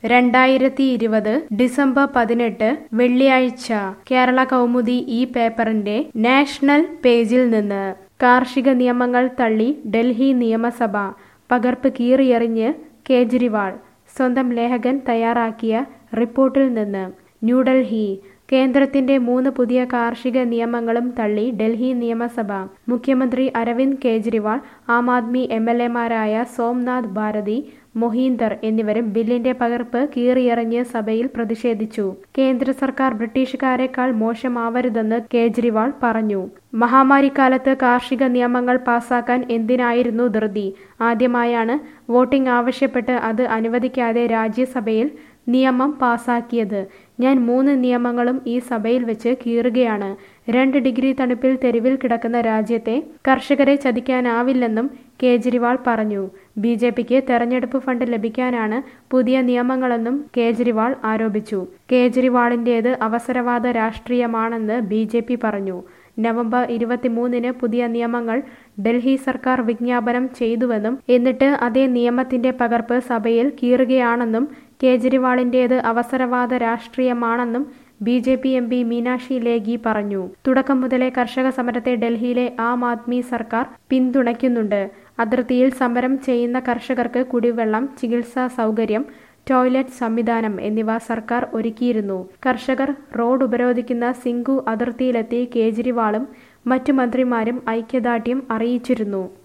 രണ്ടായിരത്തി ഇരുപത് ഡിസംബർ പതിനെട്ട് വെള്ളിയാഴ്ച കേരള കൗമുദി ഈ പേപ്പറിന്റെ നാഷണൽ പേജിൽ നിന്ന് കാർഷിക നിയമങ്ങൾ തള്ളി ഡൽഹി നിയമസഭ പകർപ്പ് കീറിയെറിഞ്ഞ് കേജ്രിവാൾ സ്വന്തം ലേഖകൻ തയ്യാറാക്കിയ റിപ്പോർട്ടിൽ നിന്ന് ന്യൂഡൽഹി കേന്ദ്രത്തിന്റെ മൂന്ന് പുതിയ കാർഷിക നിയമങ്ങളും തള്ളി ഡൽഹി നിയമസഭ മുഖ്യമന്ത്രി അരവിന്ദ് കേജ്രിവാൾ ആം ആദ്മി എം എൽ എമാരായ സോംനാഥ് ഭാരതി മൊഹീന്ദർ എന്നിവരും ബില്ലിന്റെ പകർപ്പ് കീറിയെറിഞ്ഞ് സഭയിൽ പ്രതിഷേധിച്ചു കേന്ദ്ര സർക്കാർ ബ്രിട്ടീഷുകാരെക്കാൾ മോശമാവരുതെന്ന് കേജ്രിവാൾ പറഞ്ഞു മഹാമാരിക്കാലത്ത് കാർഷിക നിയമങ്ങൾ പാസാക്കാൻ എന്തിനായിരുന്നു ധൃതി ആദ്യമായാണ് വോട്ടിംഗ് ആവശ്യപ്പെട്ട് അത് അനുവദിക്കാതെ രാജ്യസഭയിൽ നിയമം പാസാക്കിയത് ഞാൻ മൂന്ന് നിയമങ്ങളും ഈ സഭയിൽ വെച്ച് കീറുകയാണ് രണ്ട് ഡിഗ്രി തണുപ്പിൽ തെരുവിൽ കിടക്കുന്ന രാജ്യത്തെ കർഷകരെ ചതിക്കാനാവില്ലെന്നും കേജ്രിവാൾ പറഞ്ഞു ബി ജെ പിക്ക് തെരഞ്ഞെടുപ്പ് ഫണ്ട് ലഭിക്കാനാണ് പുതിയ നിയമങ്ങളെന്നും കേജ്രിവാൾ ആരോപിച്ചു കേജ്രിവാളിന്റേത് അവസരവാദ രാഷ്ട്രീയമാണെന്ന് ബി ജെ പി പറഞ്ഞു നവംബർ ഇരുപത്തിമൂന്നിന് പുതിയ നിയമങ്ങൾ ഡൽഹി സർക്കാർ വിജ്ഞാപനം ചെയ്തുവെന്നും എന്നിട്ട് അതേ നിയമത്തിന്റെ പകർപ്പ് സഭയിൽ കീറുകയാണെന്നും കേജ്രിവാളിന്റേത് അവസരവാദ രാഷ്ട്രീയമാണെന്നും B J P M P Meenakshi Lekhi പറഞ്ഞു തുടക്കം മുതലേ കർഷക സമരത്തെ ഡൽഹിയിലെ ആം ആദ്മി സർക്കാർ പിന്തുണയ്ക്കുന്നുണ്ട് അതിർത്തിയിൽ സമരം ചെയ്യുന്ന കർഷകർക്ക് കുടിവെള്ളം ചികിത്സാ സൗകര്യം ടോയ്ലറ്റ് സംവിധാനം എന്നിവ സർക്കാർ ഒരുക്കിയിരുന്നു കർഷകർ റോഡ് ഉപരോധിക്കുന്ന സിംഗു അതിർത്തിയിലെത്തി കേജ്രിവാളും മറ്റു മന്ത്രിമാരും ഐക്യദാർഢ്യം അറിയിച്ചിരുന്നു